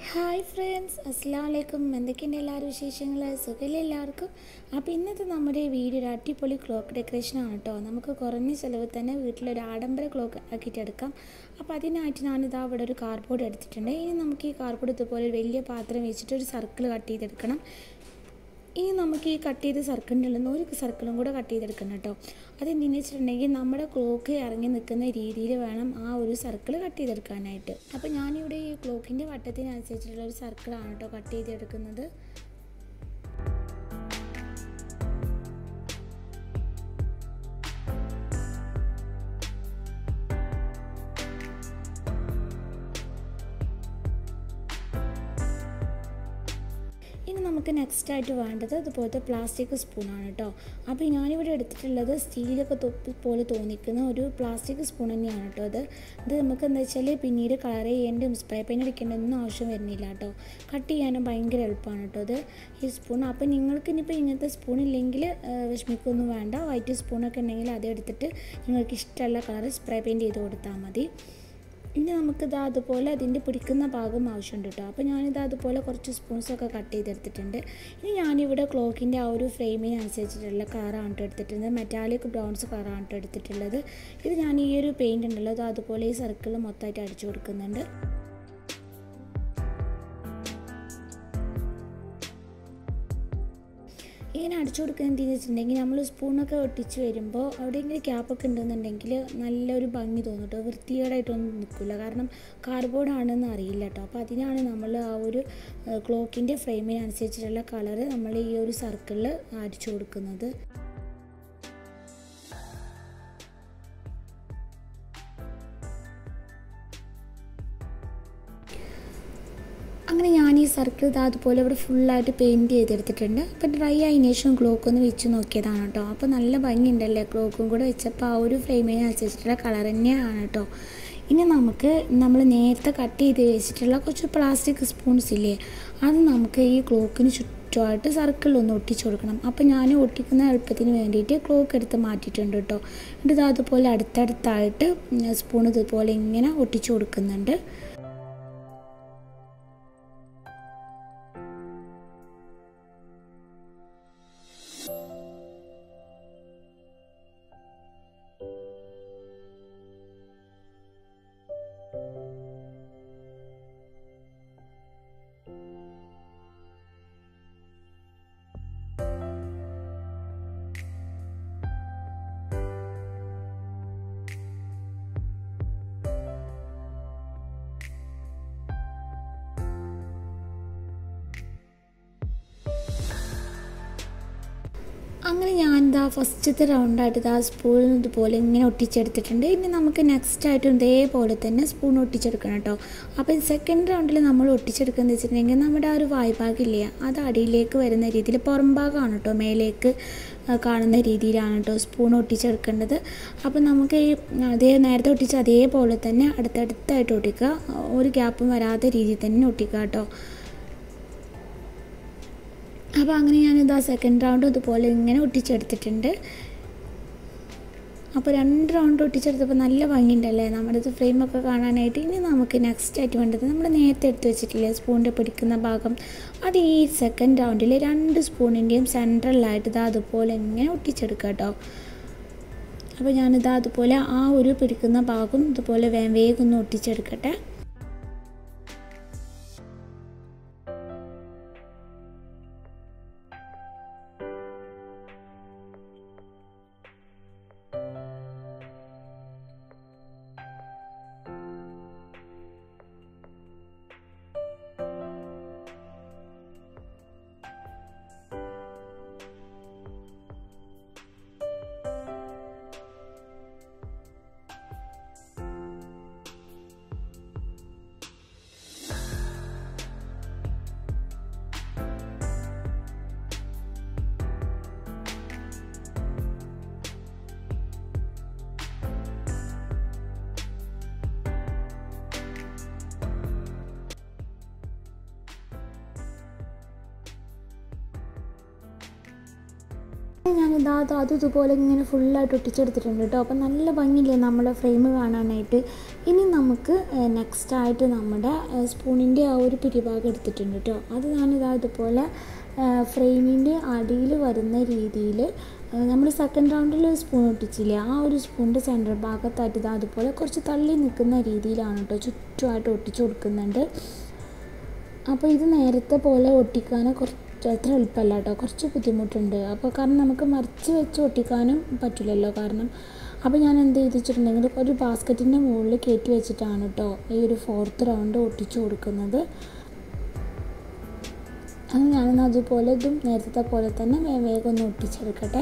hi friends അസ്സാം വലൈക്കും എന്തൊക്കെയുണ്ട് എല്ലാവരും വിശേഷങ്ങൾ സുഖമില്ല എല്ലാവർക്കും അപ്പോൾ ഇന്നത്തെ നമ്മുടെ വീഡിയോ ഒരു അടിപൊളി ക്ലോക്ക് ഡെക്കറേഷൻ ആണ് കേട്ടോ നമുക്ക് കുറഞ്ഞ ചിലവ് തന്നെ വീട്ടിലൊരു ആഡംബര ക്ലോക്ക് ആക്കിയിട്ട് എടുക്കാം അപ്പോൾ അതിനായിട്ട് ഞാനിതാ ഇവിടെ ഒരു കാർഡ്ബോർഡ് എടുത്തിട്ടുണ്ട് ഇനി നമുക്ക് ഈ കാർഡ്ബോർഡ് ഇതുപോലെ ഒരു വലിയ പാത്രം വെച്ചിട്ട് ഒരു സർക്കിൾ കട്ട് ചെയ്തെടുക്കണം ഇനി നമുക്ക് ഈ കട്ട് ചെയ്ത സർക്കിളിൻ്റെ ഉള്ളിൽ നിന്ന് ഒരു സർക്കിളും കൂടെ കട്ട് ചെയ്തെടുക്കണം കേട്ടോ അതെന്തിനെന്ന് വെച്ചിട്ടുണ്ടെങ്കിൽ നമ്മുടെ ക്ലോക്ക് ഇറങ്ങി നിൽക്കുന്ന രീതിയിൽ വേണം ആ ഒരു സർക്കിൾ കട്ട് ചെയ്തെടുക്കാനായിട്ട് അപ്പോൾ ഞാനിവിടെ ഈ ക്ലോക്കിൻ്റെ വട്ടത്തിനനുസരിച്ചിട്ടുള്ള ഒരു സർക്കിളാണ് കേട്ടോ കട്ട് ചെയ്തെടുക്കുന്നത് ഇനി നമുക്ക് നെക്സ്റ്റ് ആയിട്ട് വേണ്ടത് അതുപോലത്തെ പ്ലാസ്റ്റിക് സ്പൂണാണ് കേട്ടോ അപ്പോൾ ഞാനിവിടെ എടുത്തിട്ടുള്ളത് സ്റ്റീലൊക്കെ തൊപ്പി പോലെ തോന്നിക്കുന്ന ഒരു പ്ലാസ്റ്റിക് സ്പൂൺ തന്നെയാണ് കേട്ടോ അത് ഇത് നമുക്ക് എന്താ വെച്ചാൽ പിന്നീട് കളർ ചെയ്യേണ്ടും സ്പ്രേ പെയിൻ്റ് അടിക്കേണ്ടതൊന്നും ആവശ്യം വരുന്നില്ല കേട്ടോ കട്ട് ചെയ്യാനും ഭയങ്കര എളുപ്പമാണ് കേട്ടോ അത് ഈ സ്പൂൺ അപ്പോൾ നിങ്ങൾക്ക് ഇനിയിപ്പോൾ ഇങ്ങനത്തെ സ്പൂൺ ഇല്ലെങ്കിൽ വിഷമിക്കൊന്നും വേണ്ട വൈറ്റ് സ്പൂണൊക്കെ ഉണ്ടെങ്കിൽ അത് എടുത്തിട്ട് നിങ്ങൾക്ക് ഇഷ്ടമുള്ള കളർ സ്പ്രേ പെയിൻറ്റ് ചെയ്ത് കൊടുത്താൽ മതി ഇനി നമുക്കിത് അതുപോലെ അതിൻ്റെ പിടിക്കുന്ന ഭാഗം ആവശ്യമുണ്ട് കേട്ടോ അപ്പോൾ ഞാനിത് അതുപോലെ കുറച്ച് സ്പൂൺസൊക്കെ കട്ട് ചെയ്തെടുത്തിട്ടുണ്ട് ഇനി ഞാനിവിടെ ക്ലോക്കിൻ്റെ ആ ഒരു ഫ്രെയിമിനനുസരിച്ചിട്ടുള്ള കളറാണ് കേട്ടോ എടുത്തിട്ടുണ്ട് മെറ്റാലിക് ബ്രൗൺസ് കളറാണ് കേട്ടോ എടുത്തിട്ടുള്ളത് ഇത് ഞാൻ ഈ ഒരു പെയിൻ്റ് ഉണ്ടല്ലോ അത് അതുപോലെ ഈ സർക്കിൾ മൊത്തമായിട്ട് അടിച്ചു കൊടുക്കുന്നുണ്ട് ഇങ്ങനെ അടിച്ചു കൊടുക്കുന്നത് എന്തെന്ന് വെച്ചിട്ടുണ്ടെങ്കിൽ നമ്മൾ സ്പൂണൊക്കെ ഒട്ടിച്ച് വരുമ്പോൾ എവിടെയെങ്കിലും ഗ്യാപ്പൊക്കെ ഉണ്ടെന്നുണ്ടെങ്കിൽ നല്ലൊരു ഭംഗി തോന്നും കേട്ടോ വൃത്തികേടായിട്ടൊന്നും നിൽക്കില്ല കാരണം കാർഡ്ബോർഡ് ആണെന്ന് അറിയില്ല കേട്ടോ അപ്പോൾ അതിനാണ് നമ്മൾ ആ ഒരു ക്ലോക്കിൻ്റെ ഫ്രെയിമിനനുസരിച്ചിട്ടുള്ള കളറ് നമ്മൾ ഈ ഒരു സർക്കിളിൽ അടിച്ചു കൊടുക്കുന്നത് അങ്ങനെ ഞാൻ ഈ സർക്കിൾ ഇത് അതുപോലെ ഇവിടെ ഫുള്ളായിട്ട് പെയിൻറ്റ് ചെയ്തെടുത്തിട്ടുണ്ട് അപ്പോൾ ഡ്രൈ ആയതിനു ശേഷം ക്ലോക്ക് ഒന്ന് വെച്ച് നോക്കിയതാണ് കേട്ടോ അപ്പോൾ നല്ല ഭംഗിയുണ്ടല്ലേ ക്ലോക്കും കൂടെ വെച്ചപ്പോൾ ആ ഒരു ഫ്രെയിമിനനുസരിച്ചിട്ടുള്ള കളർ തന്നെയാണ് കേട്ടോ ഇനി നമുക്ക് നമ്മൾ നേരത്തെ കട്ട് ചെയ്ത് വെച്ചിട്ടുള്ള കുറച്ച് പ്ലാസ്റ്റിക് സ്പൂൺസ് ഇല്ലേ അത് നമുക്ക് ഈ ക്ലോക്കിന് ചുറ്റുമായിട്ട് സർക്കിളിൽ ഒന്ന് ഒട്ടിച്ചു കൊടുക്കണം അപ്പോൾ ഞാൻ ഒട്ടിക്കുന്ന എളുപ്പത്തിന് വേണ്ടിയിട്ട് ക്ലോക്ക് എടുത്ത് മാറ്റിയിട്ടുണ്ട് കേട്ടോ എന്നിട്ട് ഇത് അതുപോലെ അടുത്തടുത്തായിട്ട് സ്പൂൺ ഇതുപോലെ ഇങ്ങനെ ഒട്ടിച്ചു കൊടുക്കുന്നുണ്ട് അങ്ങനെ ഞാൻ ഇതാ ഫസ്റ്റത്തെ റൗണ്ടായിട്ട് ഇതാ സ്പൂൺ ഇതുപോലെ ഇങ്ങനെ ഒട്ടിച്ചെടുത്തിട്ടുണ്ട് ഇനി നമുക്ക് നെക്സ്റ്റ് ആയിട്ട് ഇതേപോലെ തന്നെ സ്പൂൺ ഒട്ടിച്ചെടുക്കണം കേട്ടോ അപ്പോൾ സെക്കൻഡ് റൗണ്ടിൽ നമ്മൾ ഒട്ടിച്ചെടുക്കുന്നത് വെച്ചിട്ടുണ്ടെങ്കിൽ നമ്മുടെ ആ ഒരു വായ്ഭാഗില്ലേ അത് അടിയിലേക്ക് വരുന്ന രീതിയിൽ പുറം ഭാഗമാണ് കേട്ടോ മേലേക്ക് കാണുന്ന രീതിയിലാണ് കേട്ടോ സ്പൂൺ ഒട്ടിച്ചെടുക്കേണ്ടത് അപ്പോൾ നമുക്ക് ഈ അതേ നേരത്തെ ഒട്ടിച്ച അതേപോലെ തന്നെ അടുത്തടുത്തായിട്ട് ഒട്ടിക്കുക ഒരു ഗ്യാപ്പും വരാത്ത രീതിയിൽ തന്നെ ഒട്ടിക്കുക കേട്ടോ അപ്പോൾ അങ്ങനെ ഞാനിതാ സെക്കൻഡ് റൗണ്ട് ഇതുപോലെ ഇങ്ങനെ ഒട്ടിച്ചെടുത്തിട്ടുണ്ട് അപ്പോൾ രണ്ട് റൗണ്ട് ഒട്ടിച്ചെടുത്തപ്പോൾ നല്ല ഭംഗിയുണ്ടല്ലേ നമ്മുടെ ഇത് ഫ്രെയിമൊക്കെ കാണാനായിട്ട് ഇനി നമുക്ക് നെക്സ്റ്റ് ആയിട്ട് വേണ്ടത് നമ്മൾ നേരത്തെ എടുത്ത് വെച്ചിട്ടില്ലേ സ്പൂണിൻ്റെ പിടിക്കുന്ന ഭാഗം അത് ഈ സെക്കൻഡ് റൗണ്ടിൽ രണ്ട് സ്പൂണിൻ്റെയും സെൻട്രലായിട്ട് ഇതാ അതുപോലെ ഇങ്ങനെ ഒട്ടിച്ചെടുക്കുക കേട്ടോ അപ്പോൾ ഞാനിതാ അതുപോലെ ആ ഒരു പിടിക്കുന്ന ഭാഗം ഇതുപോലെ വേഗം ഒന്ന് ഒട്ടിച്ചെടുക്കട്ടെ ഞാനിതാ അത് അതും ഇതുപോലെ ഇങ്ങനെ ഫുള്ളായിട്ട് ഒട്ടിച്ചെടുത്തിട്ടുണ്ട് കേട്ടോ അപ്പം നല്ല ഭംഗിയില്ലേ നമ്മളെ ഫ്രെയിം കാണാനായിട്ട് ഇനി നമുക്ക് നെക്സ്റ്റ് ആയിട്ട് നമ്മുടെ സ്പൂണിൻ്റെ ആ ഒരു പിരിഭാഗം എടുത്തിട്ടുണ്ട് കേട്ടോ അത് ഞാനിതാ ഇതുപോലെ ഫ്രെയിമിൻ്റെ അടിയിൽ വരുന്ന രീതിയിൽ നമ്മൾ സെക്കൻഡ് റൗണ്ടിൽ സ്പൂൺ ഒട്ടിച്ചില്ലേ ആ ഒരു സ്പൂണിൻ്റെ സെൻറ്റർ ഭാഗത്തായിട്ട് ഇതാ അതുപോലെ കുറച്ച് തള്ളി നിൽക്കുന്ന രീതിയിലാണ് കേട്ടോ ചുറ്റുമായിട്ട് ഒട്ടിച്ചു കൊടുക്കുന്നുണ്ട് അപ്പോൾ ഇത് നേരത്തെ പോലെ ഒട്ടിക്കാൻ കുറച്ച് അത്ര എളുപ്പമല്ല കേട്ടോ കുറച്ച് ബുദ്ധിമുട്ടുണ്ട് അപ്പോൾ കാരണം നമുക്ക് മറിച്ച് വെച്ച് ഒട്ടിക്കാനും പറ്റില്ലല്ലോ കാരണം അപ്പോൾ ഞാൻ എന്ത് ചെയ്തിട്ടുണ്ടെങ്കിൽ ഒരു ബാസ്ക്കറ്റിൻ്റെ മുകളിൽ കയറ്റി വെച്ചിട്ടാണ് കേട്ടോ ഈ ഒരു ഫോർത്ത് റൗണ്ട് ഒട്ടിച്ചു കൊടുക്കുന്നത് അത് ഞാനെന്ന് അതുപോലെ ഇതും നേരത്തെ പോലെ തന്നെ വേഗം ഒന്ന് ഒട്ടിച്ചെടുക്കട്ടെ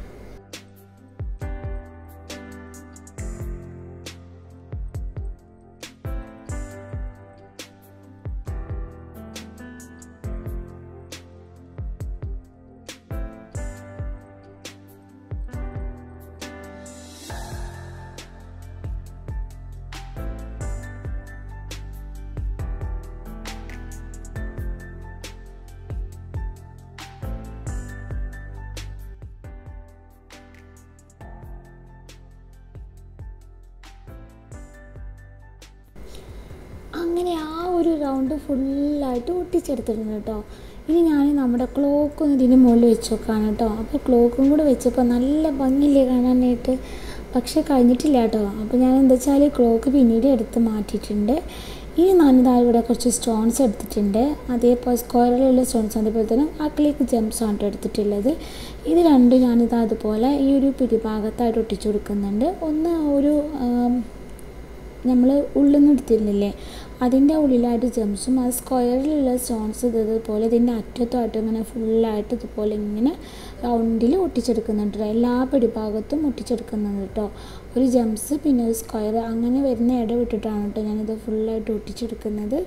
അങ്ങനെ ആ ഒരു റൗണ്ട് ഫുള്ളായിട്ട് ഒട്ടിച്ചെടുത്തിട്ടുണ്ട് കേട്ടോ ഇനി ഞാൻ നമ്മുടെ ക്ലോക്ക് ഒന്ന് ഇതിന് മുകളിൽ വെച്ച് നോക്കാണ് കേട്ടോ അപ്പോൾ ക്ലോക്കും കൂടെ വെച്ചപ്പോൾ നല്ല ഭംഗിയില്ലേ കാണാനായിട്ട് പക്ഷേ കഴിഞ്ഞിട്ടില്ല കേട്ടോ അപ്പോൾ ഞാൻ എന്താ വെച്ചാൽ ക്ലോക്ക് പിന്നീട് എടുത്ത് മാറ്റിയിട്ടുണ്ട് ഇനി ഞാനിതാ ഇവിടെ കുറച്ച് സ്റ്റോൺസ് എടുത്തിട്ടുണ്ട് അതേപോലെ സ്ക്വയറിലുള്ള സ്റ്റോൺസ് അതേപോലെ തന്നെ അക്ലിക്ക് ജംസ് ആണ് എടുത്തിട്ടുള്ളത് ഇത് രണ്ടും ഞാനിതാ അതുപോലെ ഈ ഒരു പിടിഭാഗത്തായിട്ട് ഒട്ടിച്ചു കൊടുക്കുന്നുണ്ട് ഒന്ന് ഒരു നമ്മൾ ഉള്ളിൽ നിന്ന് എടുത്തിരുന്നില്ലേ അതിൻ്റെ ഉള്ളിലായിട്ട് ജംസും അത് സ്ക്വയറിലുള്ള സ്റ്റോൺസ് ഇതുപോലെ ഇതിൻ്റെ അറ്റത്തുമായിട്ട് ഇങ്ങനെ ഫുള്ളായിട്ട് ഇതുപോലെ ഇങ്ങനെ റൗണ്ടിൽ ഒട്ടിച്ചെടുക്കുന്നുണ്ട് എല്ലാ പിടിഭാഗത്തും ഒട്ടിച്ചെടുക്കുന്നുണ്ട് കേട്ടോ ഒരു ജംസ് പിന്നെ ഒരു സ്ക്വയർ അങ്ങനെ വരുന്ന ഇട വിട്ടിട്ടാണ് കേട്ടോ ഞാനിത് ഫുള്ളായിട്ട് ഒട്ടിച്ചെടുക്കുന്നത്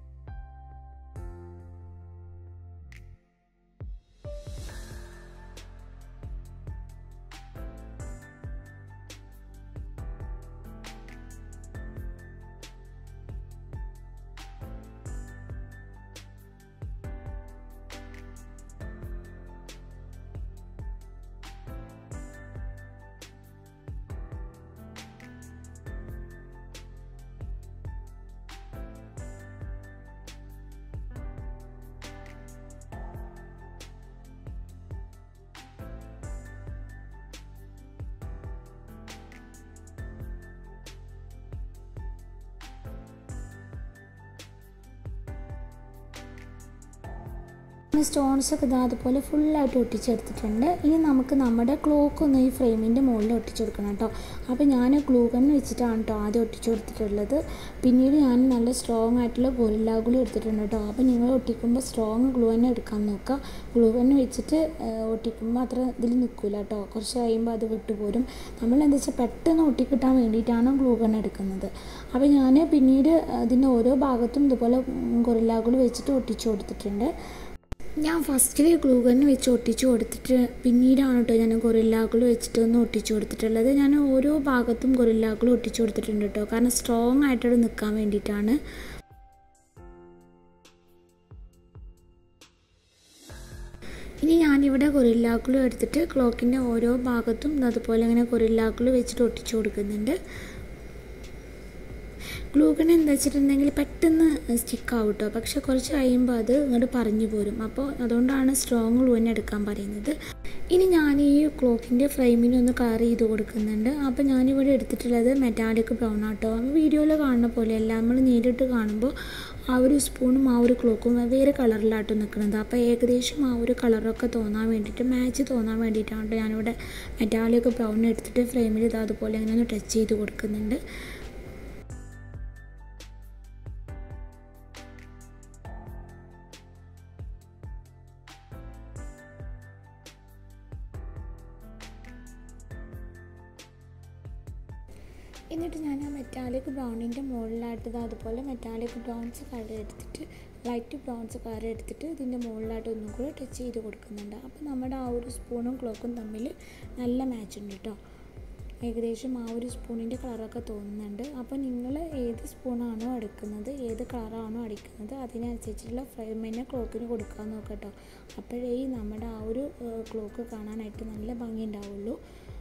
സ്റ്റോൺസ് ഒക്കെ ഇതാ അതുപോലെ ഫുള്ളായിട്ട് ഒട്ടിച്ചെടുത്തിട്ടുണ്ട് ഇനി നമുക്ക് നമ്മുടെ ക്ലോക്ക് ഒന്ന് ഈ ഫ്രെയിമിൻ്റെ മുകളിൽ ഒട്ടിച്ചു കൊടുക്കണം കേട്ടോ അപ്പോൾ ഞാൻ ഗ്ലൂ ഗൺ വെച്ചിട്ടാണ് കേട്ടോ ആദ്യം ഒട്ടിച്ചു കൊടുത്തിട്ടുള്ളത് പിന്നീട് ഞാൻ നല്ല സ്ട്രോങ് ആയിട്ടുള്ള ഗൊറില്ല ഗ്ലൂ എടുത്തിട്ടുണ്ട് കേട്ടോ അപ്പോൾ നിങ്ങൾ ഒട്ടിക്കുമ്പോൾ സ്ട്രോങ് ഗ്ലൂ തന്നെ എടുക്കാൻ നോക്കുക ഗ്ലൂ ഗൺ വെച്ചിട്ട് ഒട്ടിക്കുമ്പോൾ അത്ര ഇതിൽ നിൽക്കില്ല കേട്ടോ കുറച്ച് കഴിയുമ്പോൾ അത് വിട്ടുപോരും നമ്മൾ എന്താ വെച്ചാൽ പെട്ടെന്ന് ഒട്ടിക്കിട്ടാൻ വേണ്ടിയിട്ടാണ് ഗ്ലൂ ഗൺ എടുക്കുന്നത് അപ്പോൾ ഞാൻ പിന്നീട് അതിൻ്റെ ഓരോ ഭാഗത്തും ഇതുപോലെ ഗൊറില്ല ഗ്ലൂ വെച്ചിട്ട് ഒട്ടിച്ചു കൊടുത്തിട്ടുണ്ട് ഞാൻ ഫസ്റ്റിൽ ഗ്ലൂഗൺ വെച്ച് ഒട്ടിച്ച് കൊടുത്തിട്ട് പിന്നീടാണ് കേട്ടോ ഞാൻ ഗൊറില്ലാകൾ വെച്ചിട്ട് ഒന്ന് ഒട്ടിച്ച് കൊടുത്തിട്ടുള്ളത് ഞാൻ ഓരോ ഭാഗത്തും ഗൊറില്ലാകൾ ഒട്ടിച്ച് കൊടുത്തിട്ടുണ്ട് കേട്ടോ കാരണം സ്ട്രോങ് ആയിട്ട് നിൽക്കാൻ വേണ്ടിയിട്ടാണ് ഇനി ഞാനിവിടെ ഗൊറില്ലാക്കളു എടുത്തിട്ട് ക്ലോക്കിൻ്റെ ഓരോ ഭാഗത്തും അതുപോലെ ഇങ്ങനെ ഗൊറില്ലാക്കളു വെച്ചിട്ട് ഒട്ടിച്ചു കൊടുക്കുന്നുണ്ട് ഗ്ലൂഗൺ എന്താ വെച്ചിട്ടുണ്ടെങ്കിൽ പെട്ടെന്ന് സ്റ്റിക്ക് ആവും കേട്ടോ പക്ഷെ കുറച്ച് കഴിയുമ്പോൾ അത് ഇങ്ങോട്ട് പറഞ്ഞു പോരും അപ്പോൾ അതുകൊണ്ടാണ് സ്ട്രോങ് ഗ്ലൂ തന്നെ എടുക്കാൻ പറയുന്നത് ഇനി ഞാൻ ഈ ക്ലോക്കിൻ്റെ ഫ്രെയിമിനൊന്ന് കളർ ചെയ്ത് കൊടുക്കുന്നുണ്ട് അപ്പോൾ ഞാനിവിടെ എടുത്തിട്ടുള്ളത് മെറ്റാലിക് ബ്രൗൺ ആട്ടോ വീഡിയോയിൽ കാണുന്ന പോലെയല്ല നമ്മൾ നേരിട്ട് കാണുമ്പോൾ ആ ഒരു സ്പൂണും ആ ഒരു ക്ലോക്കും വേറെ കളറിലാട്ടോ നിൽക്കുന്നത് അപ്പോൾ ഏകദേശം ആ ഒരു കളറൊക്കെ തോന്നാൻ വേണ്ടിയിട്ട് മാച്ച് തോന്നാൻ വേണ്ടിയിട്ടാണ് ഞാനിവിടെ മെറ്റാലിക് ബ്രൗൺ എടുത്തിട്ട് ഫ്രെയിമിൽ ഇത് അതുപോലെ ഇങ്ങനെ ഒന്ന് ടച്ച് ചെയ്ത് കൊടുക്കുന്നുണ്ട് എന്നിട്ട് ഞാൻ ആ മെറ്റാലിക് ബ്രൗണിൻ്റെ മുകളിലായിട്ട് ഇത് അതുപോലെ മെറ്റാലിക് ബ്രൗൺസ് കളർ എടുത്തിട്ട് ലൈറ്റ് ബ്രൗൺസ് കളർ എടുത്തിട്ട് ഇതിൻ്റെ മുകളിലായിട്ട് ഒന്നും കൂടെ ടച്ച് ചെയ്ത് കൊടുക്കുന്നുണ്ട് അപ്പോൾ നമ്മുടെ ആ ഒരു സ്പൂണും ക്ലോക്കും തമ്മിൽ നല്ല മാച്ച് ഉണ്ട് കേട്ടോ ഏകദേശം ആ ഒരു സ്പൂണിൻ്റെ കളറൊക്കെ തോന്നുന്നുണ്ട് അപ്പോൾ നിങ്ങൾ ഏത് സ്പൂണാണോ എടുക്കുന്നത് ഏത് കളറാണോ അടിക്കുന്നത് അതിനനുസരിച്ചുള്ള ഫ്രെയിമിനെ ക്ലോക്കിന് കൊടുക്കാൻ നോക്കട്ടോ അപ്പോഴേ നമ്മുടെ ആ ഒരു ക്ലോക്ക് കാണാനായിട്ട് നല്ല ഭംഗി ഉണ്ടാവുള്ളൂ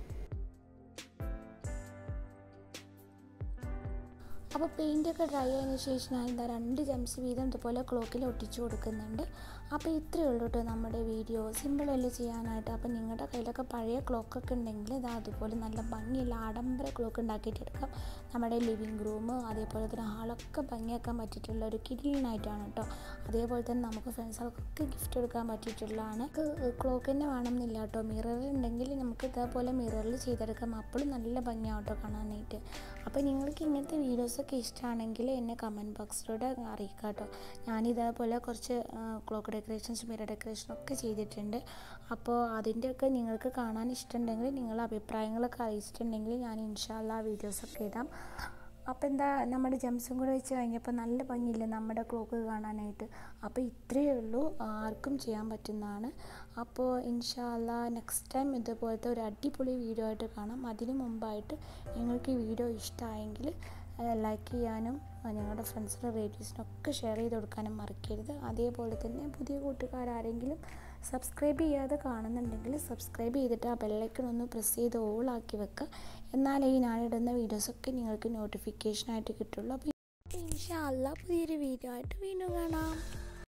അപ്പോൾ പെയിൻ്റൊക്കെ ഡ്രൈ ആയതിനു ശേഷം ഞാൻ എന്താ രണ്ട് ജംസ് വീതം ഇതുപോലെ ക്ലോക്കിൽ ഒട്ടിച്ചു കൊടുക്കുന്നുണ്ട് അപ്പോൾ ഇത്രയേ ഉള്ളൂ കേട്ടോ നമ്മുടെ വീഡിയോ സിമ്പിളല്ലേ ചെയ്യാനായിട്ട് അപ്പോൾ നിങ്ങളുടെ കയ്യിലൊക്കെ പഴയ ക്ലോക്കൊക്കെ ഉണ്ടെങ്കിൽ ഇതാ അതുപോലെ നല്ല ഭംഗിയുള്ള ആഡംബര ക്ലോക്ക് ഉണ്ടാക്കിയിട്ടെടുക്കാം നമ്മുടെ ലിവിങ് റൂം അതേപോലെ തന്നെ ഹാളൊക്കെ ഭംഗിയാക്കാൻ പറ്റിയിട്ടുള്ള ഒരു കിഡിലിനായിട്ടാണ് കേട്ടോ അതേപോലെ തന്നെ നമുക്ക് ഫ്രണ്ട്സുകൾക്കൊക്കെ ഗിഫ്റ്റ് കൊടുക്കാൻ പറ്റിയിട്ടുള്ളതാണ് ക്ലോക്ക് തന്നെ വേണമെന്നില്ല കേട്ടോ മിറർ ഉണ്ടെങ്കിൽ നമുക്ക് ഇതേപോലെ മിററിൽ ചെയ്തെടുക്കാം അപ്പോഴും നല്ല ഭംഗിയാവും കേട്ടോ കാണാനായിട്ട് അപ്പോൾ നിങ്ങൾക്ക് ഇങ്ങനത്തെ വീഡിയോസൊക്കെ ഇഷ്ടമാണെങ്കിൽ എന്നെ കമൻറ്റ് ബോക്സിലൂടെ അറിയിക്കാം കേട്ടോ ഞാനിതേപോലെ കുറച്ച് ക്ലോക്ക് ഡെക്കറേഷൻസ് മിറർ ഡെക്കറേഷൻ ഒക്കെ ചെയ്തിട്ടുണ്ട് അപ്പോൾ അതിൻ്റെയൊക്കെ നിങ്ങൾക്ക് കാണാൻ ഇഷ്ടമുണ്ടെങ്കിൽ നിങ്ങൾ അഭിപ്രായങ്ങളൊക്കെ അറിയിച്ചിട്ടുണ്ടെങ്കിൽ ഞാൻ ഇൻഷാല്ല വീഡിയോസൊക്കെ ഇടാം അപ്പോൾ എന്താ നമ്മുടെ ജംസും കൂടെ വെച്ച് കഴിഞ്ഞപ്പോൾ നല്ല ഭംഗിയില്ല നമ്മുടെ ക്ലോക്ക് കാണാനായിട്ട് അപ്പോൾ ഇത്രയേ ഉള്ളൂ ആർക്കും ചെയ്യാൻ പറ്റുന്നതാണ് അപ്പോൾ ഇൻഷാല്ല നെക്സ്റ്റ് ടൈം ഇതുപോലത്തെ ഒരു അടിപൊളി വീഡിയോ ആയിട്ട് കാണാം അതിനു മുമ്പായിട്ട് നിങ്ങൾക്ക് ഈ വീഡിയോ ഇഷ്ടമായെങ്കിൽ ലൈക്ക് ചെയ്യാനും ഞങ്ങളുടെ ഫ്രണ്ട്സിനും റിലേറ്റീവ്സിനൊക്കെ ഷെയർ ചെയ്ത് കൊടുക്കാനും മറക്കരുത് അതേപോലെ തന്നെ പുതിയ കൂട്ടുകാരാരെങ്കിലും സബ്സ്ക്രൈബ് ചെയ്യാതെ കാണുന്നുണ്ടെങ്കിൽ സബ്സ്ക്രൈബ് ചെയ്തിട്ട് ആ ബെല്ലൈക്കൺ ഒന്ന് പ്രസ് ചെയ്ത് ഓൾ ആക്കി വെക്കുക എന്നാലേ ഈ ഞാനിടുന്ന വീഡിയോസൊക്കെ നിങ്ങൾക്ക് നോട്ടിഫിക്കേഷനായിട്ട് കിട്ടുള്ളൂ അപ്പോൾ ഇൻഷാ അല്ല പുതിയൊരു വീഡിയോ ആയിട്ട് വീണ്ടും കാണാം